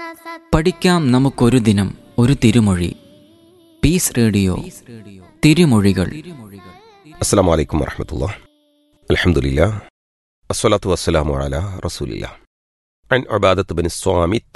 പഠിക്കാം നമുക്കൊരു ദിനം ഒരു തിരുമൊഴി പീസ് റേഡിയോ തിരുമൊഴികൾ അസ്സാം വലൈക്കും വറഹമത്തുള്ള അലഹമുല്ല അസ്വലാത്തു വസ്സലാമു അല റസൂലില്ല عن عبادة بن الصامت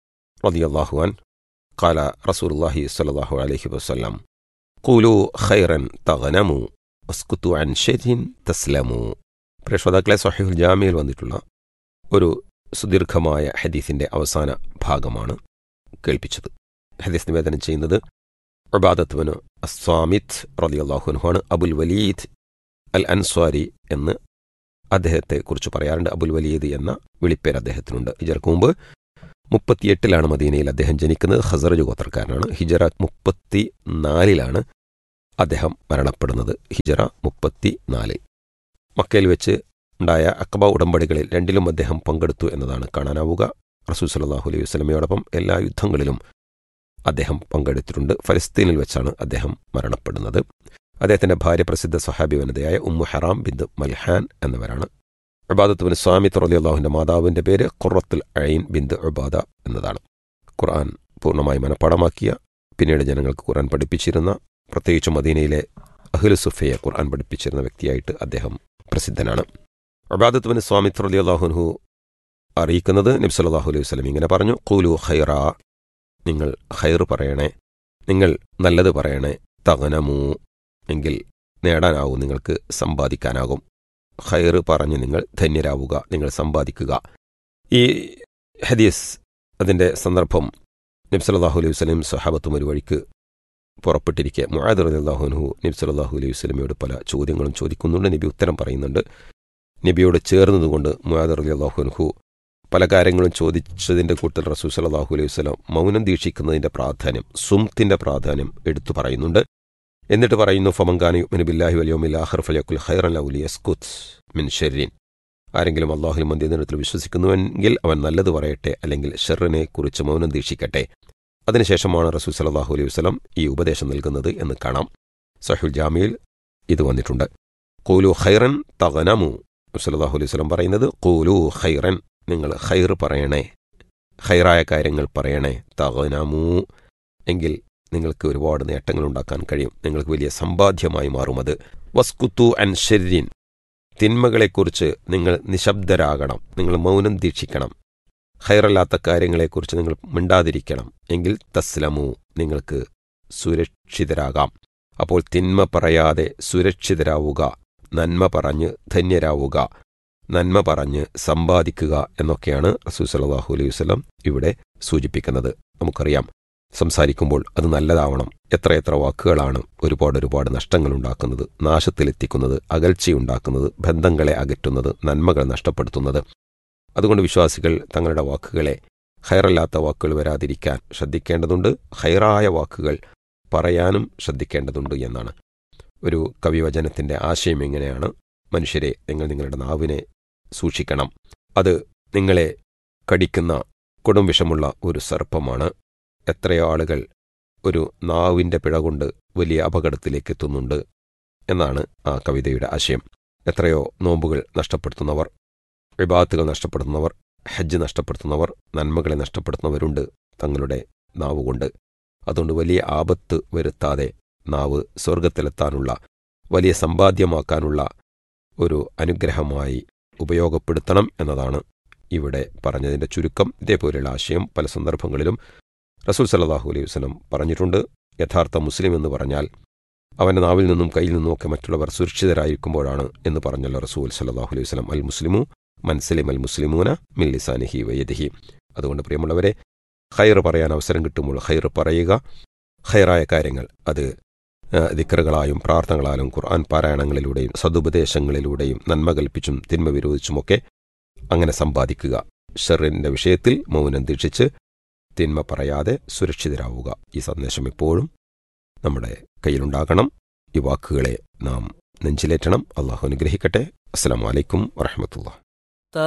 رضي الله عنه قال رسول الله صلى الله عليه وسلم قولوا خيرا تغنموا واسكتوا عن شر تسلموا പ്രേക്ഷതാക്കളെ സഹിഹുൽ ജാമിയിൽ വന്നിട്ടുള്ള ഒരു സുദീർഘമായ ഹദീസിന്റെ അവസാന ഭാഗമാണ് കേൾപ്പിച്ചത് ഹദീസ് നിവേദനം ചെയ്യുന്നത് ഉബാദത്വന് അസ്വാമിത് റലിയല്ലാഹുനുഹാണ് അബുൽ വലീദ് അൽ അൻസ്വാരി എന്ന് അദ്ദേഹത്തെക്കുറിച്ച് പറയാറുണ്ട് അബുൽ വലീദ് എന്ന വിളിപ്പേര് അദ്ദേഹത്തിനുണ്ട് ഹിജറക്ക് മുമ്പ് മുപ്പത്തിയെട്ടിലാണ് മദീനയിൽ അദ്ദേഹം ജനിക്കുന്നത് ഹസറജ് ഗോത്രക്കാരനാണ് ഹിജറ മുപ്പത്തി നാലിലാണ് അദ്ദേഹം മരണപ്പെടുന്നത് ഹിജറ മുപ്പത്തി നാല് മക്കയിൽ വെച്ച് ഉണ്ടായ അക്കബ ഉടമ്പടികളിൽ രണ്ടിലും അദ്ദേഹം പങ്കെടുത്തു എന്നതാണ് കാണാനാവുക റസൂൽ സലാഹു അലൈഹി വസ്ലമയോടൊപ്പം എല്ലാ യുദ്ധങ്ങളിലും അദ്ദേഹം പങ്കെടുത്തിട്ടുണ്ട് ഫലസ്തീനിൽ വെച്ചാണ് അദ്ദേഹം മരണപ്പെടുന്നത് അദ്ദേഹത്തിന്റെ ഭാര്യ പ്രസിദ്ധ സഹാബി വനിതയായ ഉമ്മു ഹറാം ബിന്ദ് മൽഹാൻ എന്നിവരാണ് ഉബാദത്ത് ബിൻ സ്വാമി തുറലി അള്ളാഹുവിന്റെ മാതാവിന്റെ പേര് ഖുറത്തുൽ ഐൻ ബിന്ദ് ഉബാദ എന്നതാണ് ഖുർആൻ പൂർണ്ണമായി മനഃപ്പാടമാക്കിയ പിന്നീട് ജനങ്ങൾക്ക് ഖുർആൻ പഠിപ്പിച്ചിരുന്ന പ്രത്യേകിച്ച് മദീനയിലെ അഹ്ലു സുഫയെ ഖുർആൻ പഠിപ്പിച്ചിരുന്ന വ്യക്തിയായിട്ട് അദ്ദേഹം പ്രസിദ്ധനാണ് ഉബാദത്ത് ബിൻ സ്വാമി തുറലി അള്ളാഹുൻഹു അറിയിക്കുന്നത് നബ്സല്ലാഹു അലൈഹി വസ്ലം ഇങ്ങനെ പറഞ്ഞു കൂലു ഹൈറ നിങ്ങൾ ഹൈർ പറയണേ നിങ്ങൾ നല്ലത് പറയണേ തകനമൂ എങ്കിൽ നേടാനാവും നിങ്ങൾക്ക് സമ്പാദിക്കാനാകും ഹൈർ പറഞ്ഞ് നിങ്ങൾ ധന്യരാവുക നിങ്ങൾ സമ്പാദിക്കുക ഈ ഹദീസ് അതിൻ്റെ സന്ദർഭം നബ്സലാഹു അലൈഹി വസ്ലം സഹാബത്തും ഒരു വഴിക്ക് പുറപ്പെട്ടിരിക്കെ മുആദർ അള്ളാഹുനഹു നബ്സലാഹു അലൈഹി വസ്ലമയോട് പല ചോദ്യങ്ങളും ചോദിക്കുന്നുണ്ട് നബി ഉത്തരം പറയുന്നുണ്ട് നബിയോട് ചേർന്നതുകൊണ്ട് മുആദർ അള്ളാഹുനഹു പല കാര്യങ്ങളും ചോദിച്ചതിൻ്റെ കൂട്ടത്തിൽ റസൂൽ സലാഹു അലൈഹി വസ്ലം മൗനം ദീക്ഷിക്കുന്നതിൻ്റെ പ്രാധാന്യം സുംത്തിന്റെ പ്രാധാന്യം എടുത്തു പറയുന്നുണ്ട് എന്നിട്ട് പറയുന്നു ഫമങ്കാനി ബില്ലാഹി വലിയോമിൽ ആഹർ ഫലക്കുൽ ഹൈറൻ ലൗലി യസ്കുത്ത് മിൻ ഷെരീൻ ആരെങ്കിലും അള്ളാഹുൽ മന്ദിരത്തിൽ വിശ്വസിക്കുന്നുവെങ്കിൽ അവൻ നല്ലത് പറയട്ടെ അല്ലെങ്കിൽ ഷെറിനെ കുറിച്ച് മൗനം ദീക്ഷിക്കട്ടെ അതിനുശേഷമാണ് റസൂൽ സലാഹു അലൈഹി വസ്ലം ഈ ഉപദേശം നൽകുന്നത് എന്ന് കാണാം സഹുൽ ജാമിയിൽ ഇത് വന്നിട്ടുണ്ട് കൂലു ഖൈറൻ തകനമു സലാഹു അലൈഹി വസ്ലം പറയുന്നത് കൂലു ഖൈറൻ നിങ്ങൾ ഖൈർ പറയണേ ഖൈറായ കാര്യങ്ങൾ പറയണേ തകനമു എങ്കിൽ നിങ്ങൾക്ക് ഒരുപാട് നേട്ടങ്ങൾ ഉണ്ടാക്കാൻ കഴിയും നിങ്ങൾക്ക് വലിയ സമ്പാദ്യമായി മാറും അത് വസ്കുത്തു അൻ ഷെരീൻ തിന്മകളെക്കുറിച്ച് നിങ്ങൾ നിശബ്ദരാകണം നിങ്ങൾ മൗനം ദീക്ഷിക്കണം ഹൈറല്ലാത്ത കാര്യങ്ങളെക്കുറിച്ച് നിങ്ങൾ മിണ്ടാതിരിക്കണം എങ്കിൽ തസ്ലമു നിങ്ങൾക്ക് സുരക്ഷിതരാകാം അപ്പോൾ തിന്മ പറയാതെ സുരക്ഷിതരാവുക നന്മ പറഞ്ഞ് ധന്യരാവുക നന്മ പറഞ്ഞ് സമ്പാദിക്കുക എന്നൊക്കെയാണ് റസൂൽ സലാഹു അലൈഹി വസ്ലം ഇവിടെ സൂചിപ്പിക്കുന്നത് നമുക്കറിയാം സംസാരിക്കുമ്പോൾ അത് നല്ലതാവണം എത്രയെത്ര വാക്കുകളാണ് ഒരുപാട് ഒരുപാട് നഷ്ടങ്ങൾ ഉണ്ടാക്കുന്നത് നാശത്തിലെത്തിക്കുന്നത് അകൽച്ചയുണ്ടാക്കുന്നത് ബന്ധങ്ങളെ അകറ്റുന്നത് നന്മകൾ നഷ്ടപ്പെടുത്തുന്നത് അതുകൊണ്ട് വിശ്വാസികൾ തങ്ങളുടെ വാക്കുകളെ ഹൈറല്ലാത്ത വാക്കുകൾ വരാതിരിക്കാൻ ശ്രദ്ധിക്കേണ്ടതുണ്ട് ഹൈറായ വാക്കുകൾ പറയാനും ശ്രദ്ധിക്കേണ്ടതുണ്ട് എന്നാണ് ഒരു കവിവചനത്തിന്റെ ആശയം എങ്ങനെയാണ് മനുഷ്യരെ നിങ്ങൾ നിങ്ങളുടെ നാവിനെ സൂക്ഷിക്കണം അത് നിങ്ങളെ കടിക്കുന്ന കൊടും വിഷമുള്ള ഒരു സർപ്പമാണ് എത്രയോ ആളുകൾ ഒരു നാവിൻ്റെ പിഴ കൊണ്ട് വലിയ അപകടത്തിലേക്ക് എത്തുന്നുണ്ട് എന്നാണ് ആ കവിതയുടെ ആശയം എത്രയോ നോമ്പുകൾ നഷ്ടപ്പെടുത്തുന്നവർ വിഭാഗത്തുകൾ നഷ്ടപ്പെടുത്തുന്നവർ ഹജ്ജ് നഷ്ടപ്പെടുത്തുന്നവർ നന്മകളെ നഷ്ടപ്പെടുത്തുന്നവരുണ്ട് തങ്ങളുടെ നാവുകൊണ്ട് അതുകൊണ്ട് വലിയ ആപത്ത് വരുത്താതെ നാവ് സ്വർഗത്തിലെത്താനുള്ള വലിയ സമ്പാദ്യമാക്കാനുള്ള ഒരു അനുഗ്രഹമായി ഉപയോഗപ്പെടുത്തണം എന്നതാണ് ഇവിടെ പറഞ്ഞതിൻ്റെ ചുരുക്കം ഇതേപോലെയുള്ള ആശയം പല സന്ദർഭങ്ങളിലും റസൂൽ സല്ലാഹു അലൈഹി വസ്ലം പറഞ്ഞിട്ടുണ്ട് യഥാർത്ഥ മുസ്ലിം എന്ന് പറഞ്ഞാൽ അവൻ്റെ നാവിൽ നിന്നും കയ്യിൽ നിന്നും ഒക്കെ മറ്റുള്ളവർ സുരക്ഷിതരായിരിക്കുമ്പോഴാണ് എന്ന് പറഞ്ഞല്ലോ റസൂൽ സല്ലാഹു അലൈഹി വസ്ലം അൽ മുസ്ലിമു മൻസലിം അൽ മുസ്ലിമൂന മിൻ ലിസാനിഹി വയദിഹി അതുകൊണ്ട് പ്രിയമുള്ളവരെ ഖൈർ പറയാൻ അവസരം കിട്ടുമ്പോൾ ഖൈർ പറയുക ഖൈറായ കാര്യങ്ങൾ അത് ദിക്കറുകളായും പ്രാർത്ഥനകളാലും ഖുർആൻ പാരായണങ്ങളിലൂടെയും സതുപദേശങ്ങളിലൂടെയും നന്മ കൽപ്പിച്ചും തിന്മ വിരോധിച്ചുമൊക്കെ അങ്ങനെ സമ്പാദിക്കുക ഷെറിന്റെ വിഷയത്തിൽ മൗനം ദീക്ഷിച്ച് തിന്മ പറയാതെ സുരക്ഷിതരാവുക ഈ സന്ദേശം എപ്പോഴും നമ്മുടെ കയ്യിലുണ്ടാകണം ഈ വാക്കുകളെ നാം നെഞ്ചിലേറ്റണം അള്ളാഹു അനുഗ്രഹിക്കട്ടെ അസ്സാം വലൈക്കും വറഹമത്തുള്ള